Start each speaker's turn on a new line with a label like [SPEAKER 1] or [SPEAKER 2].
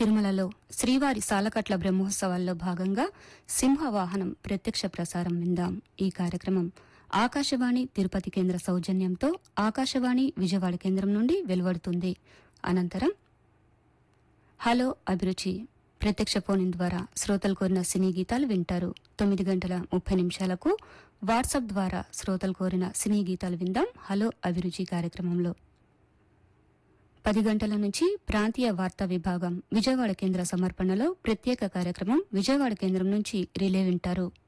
[SPEAKER 1] తిరుమలలో శ్రీవారి సాలకట్ల బ్రహ్మోత్సవాల్లో భాగంగా సింహవాహనం ప్రత్యక్ష ప్రసారం విందాం ఈ కార్యక్రమం ఆకాశవాణి తిరుపతి కేంద్ర సౌజన్యంతో ఆకాశవాణి విజయవాడ కేంద్రం నుండి వెలువడుతుంది అనంతరం హలో అభిరుచి ప్రత్యక్ష ఫోన్ ద్వారా శ్రోతలు కోరిన సినీ గీతాలు వింటారు తొమ్మిది గంటల ముప్పై నిమిషాలకు వాట్సాప్ ద్వారా శ్రోతలు కోరిన సినీ గీతాలు విందాం హలో అభిరుచి కార్యక్రమంలో పది గంటల నుంచి ప్రాంతీయ వార్తా విభాగం విజయవాడ కేంద్ర సమర్పణలో ప్రత్యేక కార్యక్రమం విజయవాడ కేంద్రం నుంచి రిలే వింటారు